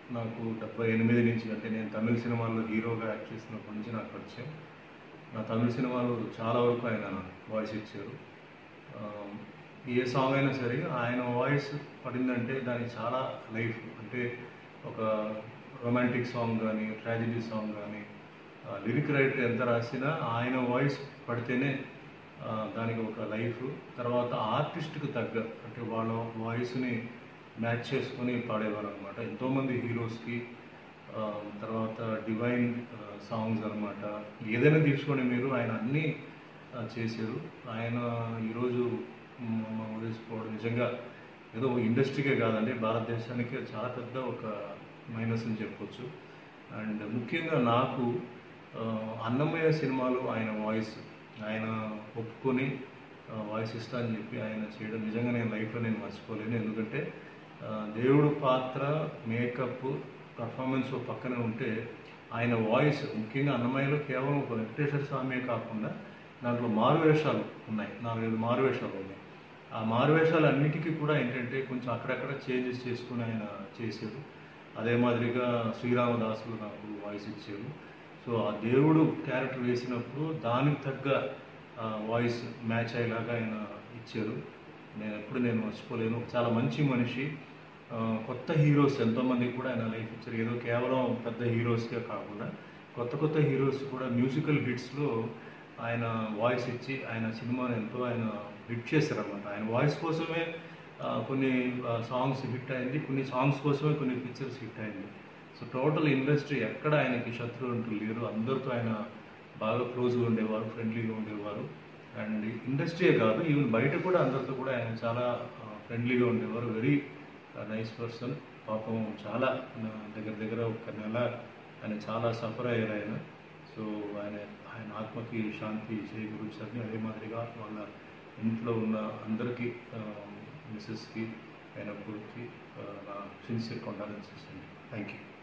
నాకు డెబ్బై ఎనిమిది నుంచి అంటే నేను తమిళ సినిమాల్లో హీరోగా యాక్ట్ చేసినప్పటి నుంచి నాకు పరిచయం నా తమిళ సినిమాలు చాలా వరకు ఆయన వాయిస్ ఇచ్చారు ఆ, ఏ సాంగ్ అయినా సరే ఆయన వాయిస్ పడిందంటే దానికి చాలా లైఫ్ అంటే ఒక రొమాంటిక్ సాంగ్ కానీ ట్రాజిడీ సాంగ్ కానీ లిరిక్ రైటర్ ఎంత రాసినా ఆయన వాయిస్ పడితేనే ఆ, దానికి ఒక లైఫ్ తర్వాత ఆర్టిస్ట్కి తగ్గ అంటే వాళ్ళ వాయిస్ని మ్యాచ్ చేసుకొని పాడేవారు అనమాట ఎంతోమంది హీరోస్కి ఆ, తర్వాత డివైన్ సాంగ్స్ అనమాట ఏదైనా తీసుకోండి మీరు ఆయన అన్నీ ఆ, చేశారు ఆయన ఈరోజు మ- వదిలేసుకోవడం నిజంగా ఏదో ఇండస్ట్రీకే కాదండి భారతదేశానికి చాలా పెద్ద ఒక మైనస్ అని చెప్పొచ్చు అండ్ ముఖ్యంగా నాకు ఆ, అన్నమయ్య సినిమాలో ఆయన వాయిస్ ఆయన ఒప్పుకొని ఆ, వాయిస్ ఇస్తా అని చెప్పి ఆయన చేయడం నిజంగా నేను లైఫ్లో నేను మర్చిపోలేను ఎందుకంటే ఆ, దేవుడు పాత్ర మేకప్ పర్ఫార్మెన్స్ పక్కనే ఉంటే ఆయన వాయిస్ ముఖ్యంగా అన్నమయ్యలో కేవలం ఒక వెంకటేశ్వర స్వామి కాకుండా దాంట్లో మారువేషాలు ఉన్నాయి నాలుగైదు మారువేషాలు ఉన్నాయి ఆ మారువేషాలు అన్నిటికీ కూడా ఏంటంటే కొంచెం అక్కడక్కడ చేంజెస్ చేసుకుని ఆయన చేశారు అదే మాదిరిగా శ్రీరామదాసులు నాకు వాయిస్ ఇచ్చారు సో ఆ దేవుడు క్యారెక్టర్ వేసినప్పుడు దానికి తగ్గ వాయిస్ మ్యాచ్ అయ్యేలాగా ఆయన ఇచ్చారు నేను ఎప్పుడు నేను మర్చిపోలేను చాలా మంచి మనిషి ఆ, కొత్త హీరోస్ ఎంతోమందికి కూడా ఆయన లైఫ్ ఇచ్చారు ఏదో కేవలం పెద్ద హీరోస్కే కాకుండా కొత్త కొత్త హీరోస్ కూడా మ్యూజికల్ హిట్స్లో ఆయన వాయిస్ ఇచ్చి ఆయన సినిమాని ఎంతో ఆయన హిట్ చేశారన్నమాట ఆయన వాయిస్ కోసమే ఆ, కొన్ని సాంగ్స్ హిట్ అయింది కొన్ని సాంగ్స్ కోసమే కొన్ని పిక్చర్స్ హిట్ అయింది సో టోటల్ ఇండస్ట్రీ ఎక్కడ ఆయనకి శత్రువు అంటూ లేరు అందరితో ఆయన బాగా క్లోజ్గా ఉండేవారు ఫ్రెండ్లీగా ఉండేవారు అండ్ ఇండస్ట్రీయే కాదు ఈవెన్ బయట కూడా అందరితో కూడా ఆయన చాలా ఫ్రెండ్లీగా ఉండేవారు వెరీ నైస్ పర్సన్ పాపం చాలా ఆ, దగ్గర దగ్గర ఒక నెల ఆయన చాలా సఫర్ అయ్యారు ఆయన సో ఆయన ఆయన ఆత్మకి శాంతి చేకూర్చారని అదే మాదిరిగా వాళ్ళ ఇంట్లో ఉన్న అందరికీ మిస్సెస్కి ఆయన కొడుక్కి ఆ, నా సిన్సియర్ కొండాలెన్సెస్ అండి థ్యాంక్ యూ